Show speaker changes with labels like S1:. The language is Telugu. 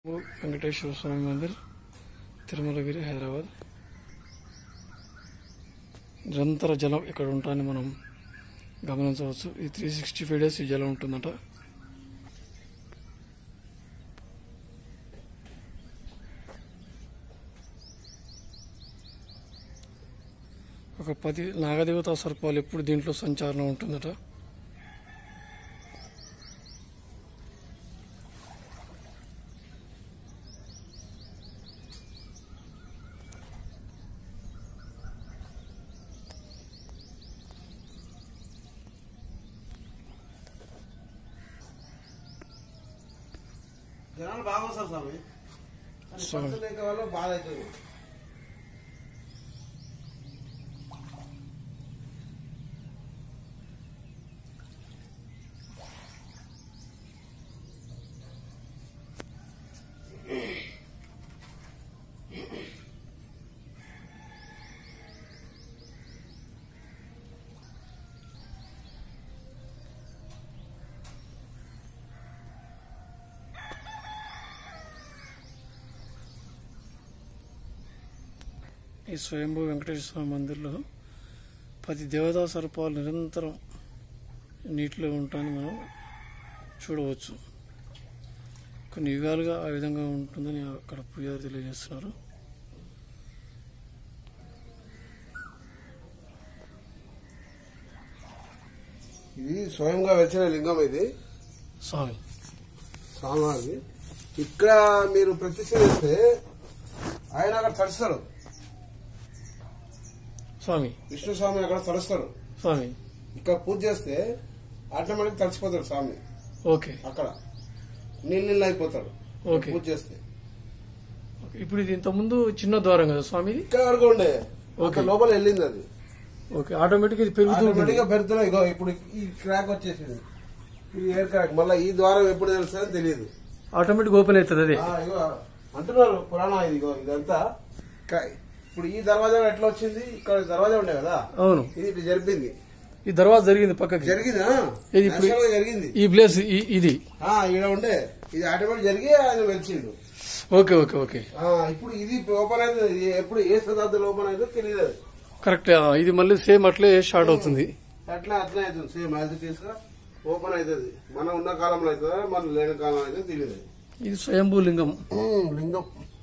S1: వెంకటేశ్వర స్వామి మందిర్ తిరుమలగిరి హైదరాబాద్ నిరంతర జలం ఇక్కడ ఉంటాయని మనం గమనించవచ్చు ఈ త్రీ సిక్స్టీ ఫైవ్ డేస్ ఈ జలం ఉంటుందట ఒక పది నాగదేవతా సర్పాలు ఎప్పుడు దీంట్లో సంచారణ ఉంటుందట
S2: జనాలు బాగా వస్తారు స్వామి కానీ
S1: స్వామి.
S2: ఖర్చు లేక వల్ల బాధ అవుతుంది
S1: ఈ స్వయంభూ వెంకటేశ్వర స్వామి మందిర్లో పది దేవతా సర్పాలు నిరంతరం నీటిలో ఉంటాయని మనం చూడవచ్చు కొన్ని యుగాలుగా ఆ విధంగా ఉంటుందని అక్కడ పూజారి తెలియజేస్తున్నారు
S2: ఇది స్వయంగా వెలిచిన లింగం ఇది
S1: స్వామి
S2: స్వామివారిది ఇక్కడ మీరు ప్రతిష్ఠ చేస్తే ఆయన అక్కడ తడుస్తాడు
S1: స్వామి
S2: విష్ణు స్వామి అక్కడ తడుస్తాడు
S1: స్వామి
S2: ఇక్కడ పూజ చేస్తే ఆటోమేటిక్ తడిచిపోతాడు స్వామి
S1: ఓకే
S2: అక్కడ నీళ్ళు నీళ్ళు అయిపోతాడు
S1: ఓకే.
S2: పూజ చేస్తే
S1: ఇప్పుడు ఇది ఇంతకుముందు చిన్న ద్వారం కదా స్వామి ఇది
S2: ఇక్కడ వరకు ఉండే
S1: ఓకే.
S2: అక్కడ లోపల వెళ్ళింది అది
S1: ఓకే ఆటోమేటిక్ ఇది పెరుగుతూ ఉంటుంది
S2: ఆటోమేటిక్ గా పెడుతున్నా ఇగో ఇప్పుడు ఈ క్రాక్ వచ్చేసింది ఈ ఎయిర్ క్రాక్ మళ్ళీ ఈ ద్వారం ఎప్పుడు తెలుస్తుందో తెలియదు
S1: ఆటోమేటిక్ ఓపెన్ అవుతుంది అదే
S2: ఆ, ఇగో అంటున్నారు పురాణ ఇది ఇగో ఇదంతా క- ఇప్పుడు ఈ దర్వాజా ఎట్లా వచ్చింది ఇక్కడ దర్వాజా ఉండే కదా
S1: అవును
S2: ఇది ఇటు జరిపింది
S1: ఈ దర్వాజా జరిగింది పక్కకి
S2: జరిగిందా
S1: ఇది ఇప్పుడు-
S2: Natural గా జరిగింది
S1: ఈ ప్లేస్ ఈ- ఇది
S2: ఆ, ఈడ ఉండే ఇది ఆటోమేటిక్ జరిగి ఆయన వెలిచిండు
S1: ఓకే ఓకే ఓకే
S2: ఆ, ఇప్పుడు ఇది ఓపెన్ అయితే ఇది ఎప్పుడు ఏ శతాబ్దంలో ఓపెన్ అయితే తెలియదు అది.
S1: కరెక్ట్ ఇది మళ్ళీ సేమ్ అట్లే స్టార్ట్ అవుతుంది
S2: అట్లా అట్లా అవుతుంది సేమ్ యాజ్ ఇట్ ఈస్ గా ఓపెన్ అవుతుంది మనం ఉన్న కాలంలో అవుతుందా మనం లేని కాలంలో అయితే తెలియదు
S1: ఇది స్వయంభూ లింగం
S2: లింగం